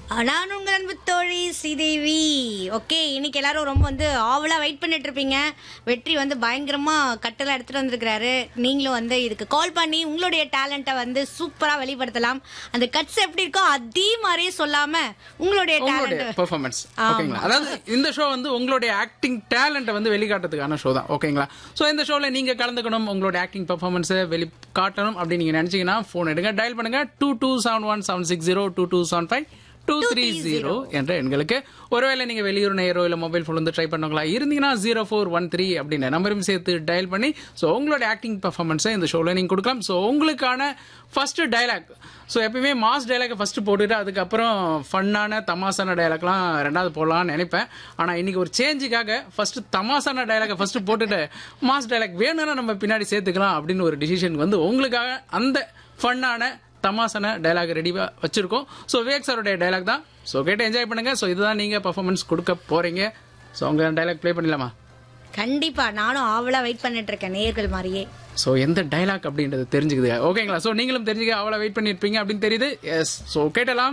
நான் உங்கள் அன்பு தோழி ஸ்ரீதேவி ஓகே இன்னைக்கு எல்லாரும் ரொம்ப வந்து ஆவலா வெயிட் பண்ணிட்டு இருப்பீங்க வெற்றி வந்து பயங்கரமா கட்டெல்லாம் எடுத்துட்டு வந்திருக்கிறாரு நீங்களும் வந்து இதுக்கு கால் பண்ணி உங்களுடைய டேலண்ட்டை வந்து சூப்பரா வெளிப்படுத்தலாம் அந்த கட்ஸ் எப்படி இருக்கோ அதே மாதிரியே சொல்லாம உங்களுடைய உங்களுடைய டேலண்ட் பெர்ஃபார்மன்ஸ் ஓகேங்களா அதாவது இந்த ஷோ வந்து உங்களுடைய ஆக்டிங் டேலண்ட்டை வந்து வெளிக்காட்டுறதுக்கான ஷோ தான் ஓகேங்களா ஸோ இந்த ஷோவில் நீங்க கலந்துக்கணும் உங்களுடைய ஆக்டிங் பெர்ஃபார்மன்ஸை வெளி காட்டணும் அப்படின்னு நீங்க நினைச்சீங்கன்னா ஃபோன் எடுங்க டயல் பண்ணுங்க two two seven one seven six zero two two seven five two three zero என்ற எண்களுக்கு ஒருவேளை நீங்க வெளியூர் நேரோ இல்ல மொபைல் ஃபோன் வந்து ட்ரை பண்ணவங்களா இருந்தீங்கன்னா ஜீரோ ஃபோர் ஒன் த்ரீ அப்படின்னு நம்பரும் சேர்த்து டயல் பண்ணி ஸோ உங்களோட ஆக்டிங் பெர்ஃபார்மன்ஸை இந்த ஷோவில் நீங்க கொடுக்கலாம் ஸோ உங்களுக்கான ஃபர்ஸ்ட் டைலாக் ஸோ எப்பயுமே மாஸ் டைலாக் ஃபர்ஸ்ட் போட்டுட்டு அதுக்கப்புறம் ஃபன்னான தமாசான டைலாக்லாம் ரெண்டாவது போடலாம்னு நினைப்பேன் ஆனால் இன்னைக்கு ஒரு சேஞ்சுக்காக ஃபர்ஸ்ட் தமாசான டைலாக்கை ஃபர்ஸ்ட் போட்டுட்டு மாஸ் டைலாக் வேணும்னா நம்ம பின்னாடி சேர்த்துக்கலாம் அப்படின்னு ஒரு டிசிஷன் வந்து உங்களுக்காக அந்த ஃபன்னான தமாசான டைலாக் ரெடியாக வச்சிருக்கோம் ஸோ விவேக் சாரோடைய டைலாக் தான் ஸோ கேட்டு என்ஜாய் பண்ணுங்க ஸோ இதுதான் நீங்கள் பர்ஃபார்மன்ஸ் கொடுக்க போறீங்க ஸோ உங்க டைலாக் ப்ளே பண்ணிடலாமா கண்டிப்பா நானும் ஆவலா வெயிட் பண்ணிட்டு இருக்கேன் நேர்கள் மாதிரியே ஸோ எந்த டைலாக் அப்படின்றது தெரிஞ்சுக்குது ஓகேங்களா ஸோ நீங்களும் தெரிஞ்சுக்க அவ்வளோ வெயிட் பண்ணியிருப்பீங்க அப்படின்னு தெரியுது எஸ் ஸோ கேட்டலாம்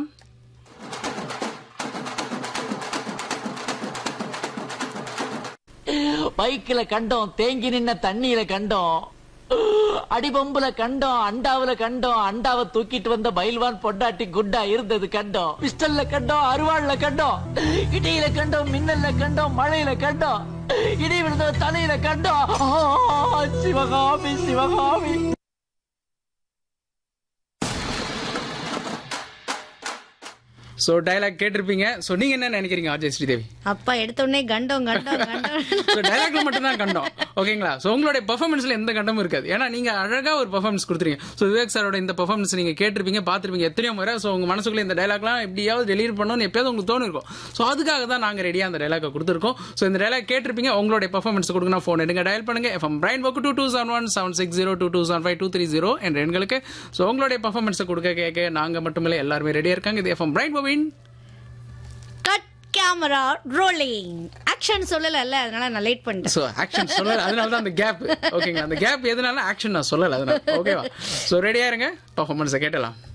பைக்கில கண்டோம் தேங்கி நின்ன தண்ணியில கண்டோம் அடிபம்புல கண்டோம் அண்டாவுல கண்டோம் அண்டாவை தூக்கிட்டு வந்த பயில்வான் பொண்டாட்டி குட்டா இருந்தது கண்டோம் பிஸ்டல்ல கண்டோம் அருவாள்ல கண்டோம் இடியில கண்டோம் மின்னல்ல கண்டோம் மழையில கண்டோம் இடி விழுந்த தலையில கண்டோம் ஆ, சிவகாமி சிவகாமி ஸோ டைலாக் கேட்டிருப்பீங்க ஸோ நீங்க என்ன நினைக்கிறீங்க அஜய் ஸ்ரீதேவி அப்பா எடுத்த உடனே கண்டம் கண்டம் கண்டம் ஸோ டைலாக்ல மட்டும் தான் கண்டோம் ஓகேங்களா ஸோ உங்களுடைய பெர்ஃபார்மன்ஸ்ல எந்த கண்டமும் இருக்காது ஏன்னா நீங்க அழகா ஒரு பெர்ஃபார்மன்ஸ் கொடுத்துருங்க ஸோ விவேக் சாரோட இந்த பெர்ஃபார்மன்ஸ் நீங்க கேட்டிருப்பீங்க பார்த்திருப்பீங்க எத்தனையோ முறை ஸோ உங்க மனசுக்குள்ள இந்த டைலாக்லாம் எப்படியாவது டெலிவரி பண்ணணும்னு எப்பயாவது உங்களுக்கு தோணும் இருக்கும் ஸோ அதுக்காக தான் நாங்க ரெடியா அந்த டைலாக்கை கொடுத்துருக்கோம் ஸோ இந்த டைலாக் கேட்டிருப்பீங்க உங்களுடைய பெர்ஃபார்மன்ஸ் கொடுங்க ஃபோன் எடுங்க டயல் பண்ணுங்க எஃப்எம் பிரைன் போக்கு two two seven one seven six zero two two seven five two three zero என்ற எண்களுக்கு ஸோ உங்களுடைய பெர்ஃபார்மன்ஸை கொடுக்க கேட்க நாங்க மட்டுமில்லை எல்லாருமே ரெடியா இருக்காங்க இது எஃப்எம் பிரைன் போவின் கட் கேமரா ரோலிங் ஆக்ஷன் சொல்லல அதனால நான் லேட் பண்ணிட்டேன் ஸோ ஆக்ஷன் சொல்லல அதனால தான் அந்த கேப் ஓகேங்களா அந்த கேப் எதனால ஆக்ஷன் நான் சொல்லல அதனால ஓகேவா ஸோ ரெடியா இருங்க பர்ஃபார்மன்ஸை கேட்டலாம்